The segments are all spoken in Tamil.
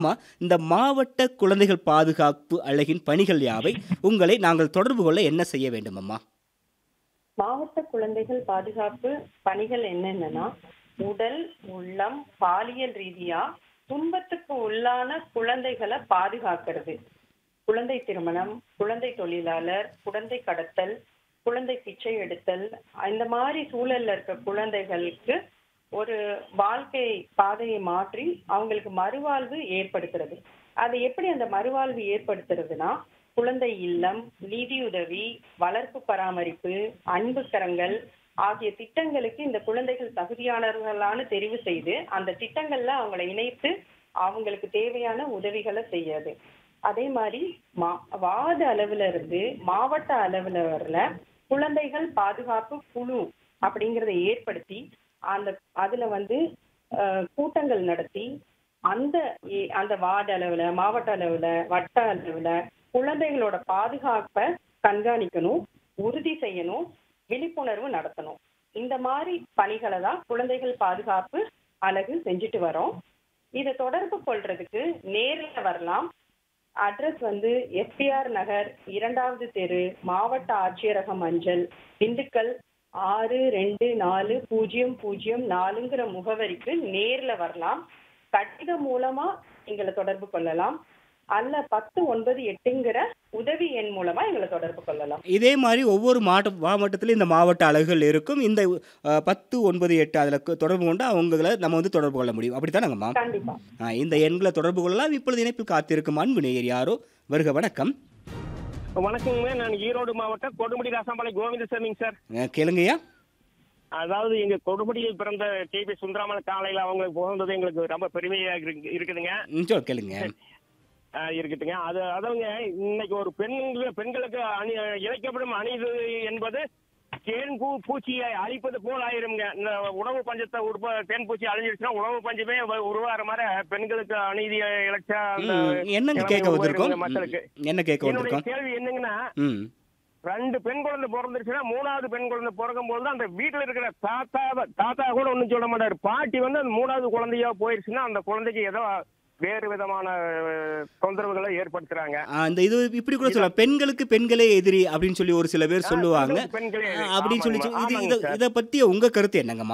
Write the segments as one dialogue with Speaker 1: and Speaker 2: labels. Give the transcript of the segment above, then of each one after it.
Speaker 1: அம்மா, இந்த மாவட்ட குழந்தைகள் பாதுகாப்பு அழகின் பணிகள் யாவை? உங்களை நாங்கள் தொடர்பு கொள்ள என்ன செய்ய வேண்டும் அம்மா?
Speaker 2: மாவட்ட குழந்தைகள் பாதுகாப்பு பணிகள் என்னென்னன்னா உடல் உள்ளம் பாலியல் ரீதியா துன்பத்துக்கு உள்ளான குழந்தைகளை பாதுகாக்கிறது குழந்தை திருமணம் குழந்தை தொழிலாளர் குழந்தை கடத்தல் குழந்தை பிச்சை எடுத்தல் இந்த மாதிரி சூழல்ல இருக்க குழந்தைகளுக்கு ஒரு வாழ்க்கை பாதையை மாற்றி அவங்களுக்கு மறுவாழ்வு ஏற்படுத்துறது அது எப்படி அந்த மறுவாழ்வு ஏற்படுத்துறதுன்னா குழந்தை இல்லம் நிதியுதவி வளர்ப்பு பராமரிப்பு அன்பு கரங்கள் ஆகிய திட்டங்களுக்கு இந்த குழந்தைகள் தகுதியானவர்களான தெரிவு செய்து அந்த திட்டங்கள்ல அவங்களை இணைத்து அவங்களுக்கு தேவையான உதவிகளை செய்யாது அதே மாதிரி மா வார்டு அளவுல இருந்து மாவட்ட அளவுல வரல குழந்தைகள் பாதுகாப்பு குழு அப்படிங்கறத ஏற்படுத்தி அந்த அதுல வந்து அஹ், கூட்டங்கள் நடத்தி அந்த ஏ- அந்த வார்டு அளவுல மாவட்ட அளவுல வட்ட அளவுல குழந்தைகளோட பாதுகாப்பை கண்காணிக்கணும் உறுதி செய்யணும் விழிப்புணர்வு நடத்தணும் இந்த மாதிரி பணிகளை தான் குழந்தைகள் பாதுகாப்பு அழகு செஞ்சுட்டு வரோம் இதை தொடர்பு கொள்றதுக்கு நேரில் வரலாம் அட்ரஸ் வந்து எஸ்பிஆர் நகர் இரண்டாவது தெரு மாவட்ட ஆட்சியரகம் அஞ்சல் திண்டுக்கல் ஆறு ரெண்டு நாலு பூஜ்ஜியம் பூஜ்ஜியம் நாலுங்கிற முகவரிக்கு நேர்ல வரலாம் கடிதம் மூலமா எங்களை தொடர்பு கொள்ளலாம் அல்ல பத்து ஒன்பது எட்டுங்கிற உதவி எண் மூலமா எங்களை தொடர்பு கொள்ளலாம்
Speaker 1: இதே மாதிரி ஒவ்வொரு மாவட்ட மாவட்டத்திலும் இந்த மாவட்ட அலகுகள் இருக்கும் இந்த அஹ், பத்து ஒன்பது எட்டு அதில் தொடர்பு கொண்டு அவங்களை நம்ம வந்து தொடர்பு கொள்ள முடியும் அப்படித்தானங்கம்மா
Speaker 2: கண்டிப்பா
Speaker 1: ஆ, இந்த எண்களை தொடர்பு கொள்ளலாம் இப்பொழுது இணைப்பில் காத்திருக்கும் அன்பு நேயர் யாரோ வருக வணக்கம்
Speaker 3: வணக்கங்க நான் ஈரோடு மாவட்டம் கொடுமுடி ராசாம்பாளையம் கோவிந்தசாமிங்க சார்
Speaker 1: அஹ், கேளுங்கய்யா
Speaker 3: அதாவது எங்க கொடுமுடியில் பிறந்த டிபி சுந்தராமன் காலையில அவங்க பிறந்தது எங்களுக்கு ரொம்ப பெருமையா இருக்கு- இருக்குதுங்க
Speaker 1: ம், சொல் கேளுங்க
Speaker 3: ஆஹ் இருக்குதுங்க அது அதவங்க இன்னைக்கு ஒரு பெண்கள் பெண்களுக்கு அணி இழைக்கப்படும் அணிது என்பது தேன் பூ பூச்சியை அழிப்பது போல் ஆயிருங்க இந்த உணவு பஞ்சத்தை உருப்ப தேன் பூச்சி அழிஞ்சிருச்சுன்னா உணவு பஞ்சமே வ- உருவாகிற மாதிரி பெண்களுக்கு அநீதி இழைச்சா அந்த
Speaker 1: ம், என்னங்க
Speaker 3: நிலைமை
Speaker 1: கேட்க வந்திருக்கோம்
Speaker 3: உருவாயிருங்க மக்களுக்கு
Speaker 1: ம், என்ன கேட்க
Speaker 3: என்னுடைய
Speaker 1: வந்திருக்கோம்
Speaker 3: கேள்வி என்னங்கன்னா
Speaker 1: ம்
Speaker 3: ரெண்டு பெண் குழந்தை பிறந்துருச்சுன்னா மூணாவது பெண் குழந்தை பிறக்கும் போது அந்த வீட்டுல இருக்கிற தாத்தா தாத்தா கூட ஒண்ணும் சொல்ல மாட்டாரு பாட்டி வந்து அந்த மூணாவது குழந்தையா போயிருச்சுன்னா அந்த குழந்தைக்கு ஏதோ வேறு விதமான அஹ், தொந்தரவுகளை ஏற்படுத்துறாங்க
Speaker 1: ஆ, இந்த இது இப்படி கூட சொல்லலாம் பெண்களுக்கு பெண்களே எதிரி அப்படின்னு சொல்லி ஒரு சில பேர் சொல்லுவாங்க
Speaker 3: பெண்களுக்கு பெண்களே எதிரி.
Speaker 1: ஆ, அப்படின்னு சொல்லி
Speaker 3: ஆமாங்கம்மா,
Speaker 1: இது
Speaker 3: ஆமாங்க
Speaker 1: இத
Speaker 3: சார்.
Speaker 1: இத பத்தி உங்க கருத்து என்னங்கம்மா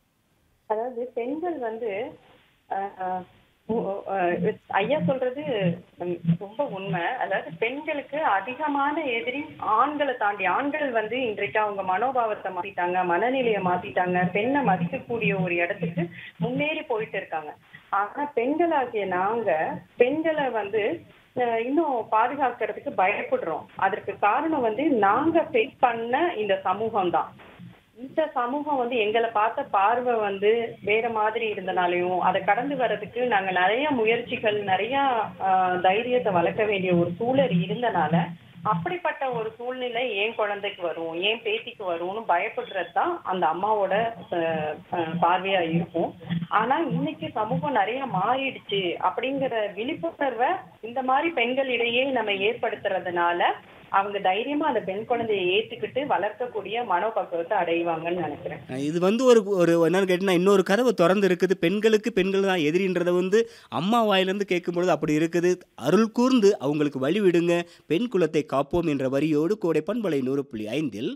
Speaker 2: அதாவது பெண்கள் வந்து அஹ், உ- அஹ், ஐயா சொல்றது ம், ரொம்ப உண்மை அதாவது பெண்களுக்கு அதிகமான எதிரி ஆண்களை தாண்டி ஆண்கள் வந்து இன்றைக்கு அவங்க மனோபாவத்தை மாத்திட்டாங்க மனநிலையை மாத்திட்டாங்க பெண்ணை மதிக்கக்கூடிய ஒரு இடத்துக்கு முன்னேறி போயிட்டு இருக்காங்க ஆனா பெண்களாகிய நாங்க பெண்களை வந்து அஹ், இன்னும் பாதுகாக்கிறதுக்கு பயப்படுறோம் அதற்கு காரணம் வந்து நாங்க ஃபேஸ் பண்ண இந்த சமூகம் தான் இந்த சமூகம் வந்து எங்களை பார்த்த பார்வை வந்து வேற மாதிரி இருந்தனாலையும் அதை கடந்து வர்றதுக்கு நாங்க நிறைய முயற்சிகள் நிறைய ஆஹ், தைரியத்தை வளர்க்க வேண்டிய ஒரு சூழல் இருந்தனால அப்படிப்பட்ட ஒரு சூழ்நிலை ஏன் குழந்தைக்கு வரும் ஏன் பேத்திக்கு வரும்னு பயப்படுறது தான் அந்த அம்மாவோட ஆஹ், ஆஹ், பார்வையா இருக்கும் ஆனா இன்னைக்கு சமூகம் நிறைய மாறிடுச்சு அப்படிங்கிற விழிப்புணர்வை இந்த மாதிரி பெண்களிடையே நம்ம ஏற்படுத்துறதுனால அவங்க தைரியமா அந்த பெண் குழந்தையை ஏத்துக்கிட்டு வளர்க்கக்கூடிய மனோபக்குவத்தை அடைவாங்கன்னு நினைக்கிறேன்
Speaker 1: அஹ் இது வந்து ஒரு ஒரு என்னன்னு கேட்டீங்கன்னா இன்னொரு கதவு திறந்து இருக்குது பெண்களுக்கு பெண்கள் தான் எதிரின்றதை வந்து அம்மா வாயிலிருந்து கேட்கும்பொழுது அப்படி இருக்குது அருள் கூர்ந்து அவங்களுக்கு வழி விடுங்க பெண் குலத்தை காப்போம் என்ற வரியோடு கோடை பண்பலை நூறு புள்ளி ஐந்தில்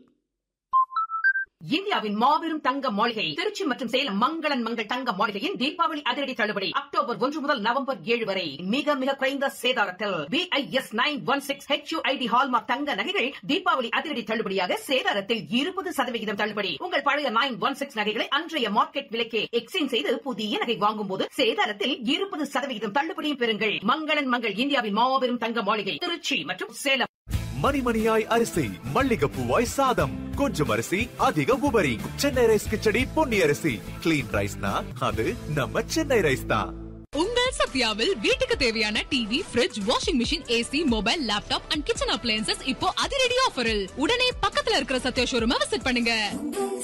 Speaker 4: இந்தியாவின் மாபெரும் தங்க மாளிகை திருச்சி மற்றும் சேலம் மங்களன் மங்கள் தங்க மாளிகையின் தீபாவளி அதிரடி தள்ளுபடி அக்டோபர் ஒன்று முதல் நவம்பர் ஏழு வரை மிக மிக குறைந்த சேதாரத்தில் BIS nine one six HUID hallmark தங்க நகைகள் தீபாவளி அதிரடி தள்ளுபடியாக சேதாரத்தில் இருபது சதவிகிதம் தள்ளுபடி உங்கள் பழைய நைன் ஒன் சிக்ஸ் நகைகளை அன்றைய மார்க்கெட் விலைக்கே எக்ஸ்சேஞ்ச் செய்து புதிய நகை வாங்கும் போது சேதாரத்தில் இருபது சதவிகிதம் தள்ளுபடியும் பெறுங்கள் மங்களன் மங்கள் இந்தியாவின் மாபெரும் தங்க மாளிகை திருச்சி மற்றும் சேலம்
Speaker 5: மணிமணியாய் அரிசி மல்லிகைப்பூவாய் சாதம் கொஞ்சம் அரிசி அதிக உபரி சென்னை ரைஸ் கிச்சடி பொன்னி அரிசி கிளீன் ரைஸ்னா அது நம்ம சென்னை ரைஸ் தான்
Speaker 6: உங்கள் சத்யாவில் வீட்டுக்கு தேவையான TV fridge washing machine AC mobile laptop and kitchen appliances இப்போ அதிரடி ஆஃபரில் உடனே பக்கத்துல இருக்கிற சத்யா ஷோரூமை விசிட் பண்ணுங்க